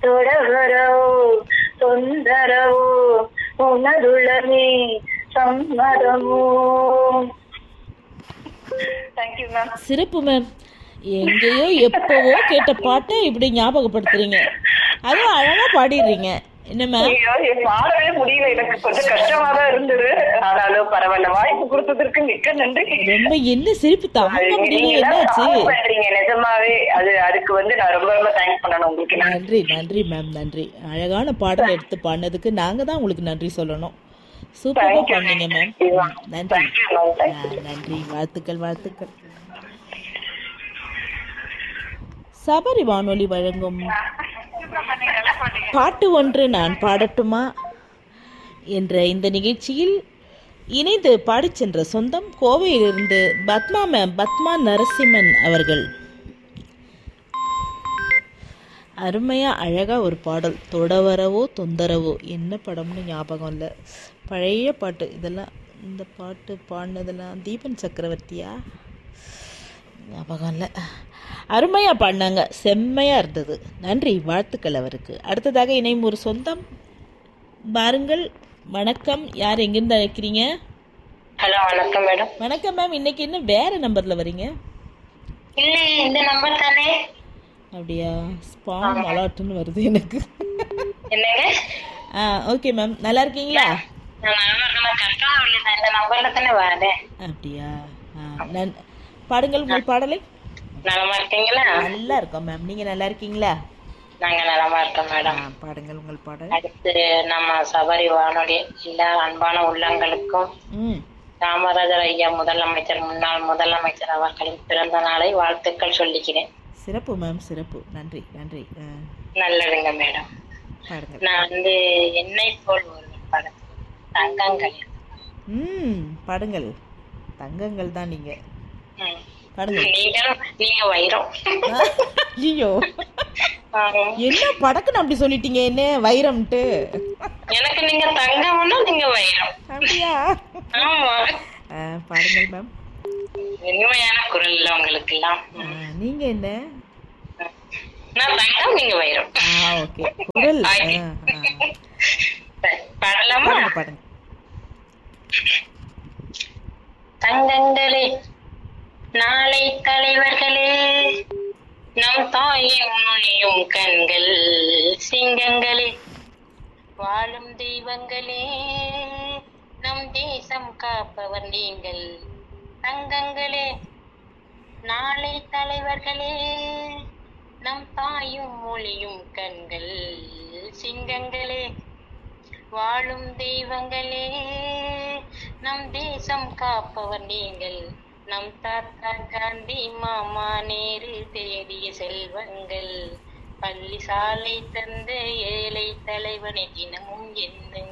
தொடரவோ தொந்தரவோ உனதுள்ளமே சம்மதமோ தேங்க்யூ மேம் சிறப்பு மேம் எங்கேயோ எப்பவோ கேட்ட பாட்டை இப்படி ஞாபகப்படுத்துறீங்க அதுவும் அழகா பாடிடுறீங்க என்ன மேம் ஐயோ என் பாடவே முடியல எனக்கு கொஞ்சம் கஷ்டமா தான் இருந்தது ஆனாலும் பரவாயில்ல வாய்ப்பு கொடுத்ததற்கு மிக்க நன்றி ரொம்ப என்ன சிரிப்பு தாங்க அது முடியல நீங்க எல்லாம் என்னாச்சு follow பண்றீங்க நிஜமாவே அது அதுக்கு வந்து நான் ரொம்ப ரொம்ப தேங்க்ஸ் பண்ணணும் உங்களுக்கு நான் நன்றி நன்றி மேம் நன்றி அழகான பாடல் எடுத்து பாடினதுக்கு நாங்க தான் உங்களுக்கு நன்றி சொல்லணும் சூப்பராக Thank you, பாடினீங்க மேம் ma'am. நன்றி Thank you, ma'am. Thank you. ஆ, நன்றி வாழ்த்துக்கள் வாழ்த்துக்கள் சபரி வானொலி வழங்கும் பாட்டு ஒன்று நான் பாடட்டுமா என்ற இந்த நிகழ்ச்சியில் இணைந்து பாடிச் சென்ற சொந்தம் கோவையிலிருந்து பத்மா மேம் பத்மா நரசிம்மன் அவர்கள் அருமையாக அழகாக ஒரு பாடல் தொடவரவோ தொந்தரவோ என்ன படம்னு ஞாபகம் இல்லை பழைய பாட்டு இதெல்லாம் இந்த பாட்டு பாடினதெல்லாம் தீபன் சக்கரவர்த்தியா ஞாபகம் இல்லை அருமையாக பாடினாங்க செம்மையாக இருந்தது நன்றி வாழ்த்துக்கள் அவருக்கு அடுத்ததாக இணையும் ஒரு சொந்தம் பாருங்கள் வணக்கம் யார் எங்கேருந்து அழைக்கிறீங்க ஹலோ வணக்கம் மேடம் வணக்கம் மேம் இன்னைக்கு என்ன வேற நம்பரில் வரீங்க இல்ல இந்த நம்பர் தானே அப்படியா ஸ்பாம் அலாட்டுன்னு வருது எனக்கு என்னங்க ஆ ஓகே மேம் நல்லா இருக்கீங்களா நான் கஷ்டம் இந்த நம்பர்ல தானே வரேன் அப்படியா ஆ நன் பாடுங்கள் உங்கள் பாடலை நலமா இருக்கீங்களா நல்லா இருக்கோம் மேம் நீங்கள் நல்லா இருக்கீங்களா நாங்க நலமா இருக்கோம் ஆ மேடம் பாடுங்கள் உங்கள் பாடல் அடுத்து நம்ம சபரி வானொலி எல்லா அன்பான உள்ளங்களுக்கும் ம் காமராஜர் ஐயா முதலமைச்சர் முன்னாள் முதலமைச்சர் அவர்களின் பிறந்த நாளை வாழ்த்துக்கள் சொல்லிக்கிறேன் சிறப்பு மேம் சிறப்பு நன்றி நன்றி ஆ நல்லதுங்க மேடம் பாடுங்கள் நான் வந்து என்னை போல் ஒரு படம் தங்கங்கள் ம் பாடுங்கள் தங்கங்கள் தான் நீங்கள் ம். பாடுங்கள் நீங்களும் நீங்க வைரம் ஐயோ ஆமா. என்ன படக்குன்னு அப்படி சொல்லிட்டீங்க என்ன வைரம்ட்டு எனக்கு நீங்க தங்கம்னா நீங்க வைரம் அப்படியா ஆமா ஆ, பாடுங்கள் மேம் இனிமையான குரல்ல உங்களுக்கு எல்லாம் ஆ, நீங்க என்ன நான் தங்கம் நீங்க வைரம் ஆ ஓகே குரல் ஆ, ஆகி. ஆ. சரி, பாடலாமா பாடுங்க பாடுங்க தங்கங்களே நாளை தலைவர்களே நம் தாயின் மொழியும் கண்கள் சிங்கங்களே வாழும் தெய்வங்களே நம் தேசம் காப்பவர் நீங்கள் தங்கங்களே நாளை தலைவர்களே நம் தாயும் மொழியும் கண்கள் சிங்கங்களே வாழும் தெய்வங்களே நம் தேசம் காப்பவர் நீங்கள் நம் தாத்தா காந்தி மாமா நேரு தேடிய செல்வங்கள் பள்ளி சாலை தந்த ஏழை தலைவனை தினமும் எண்ணுங்கள்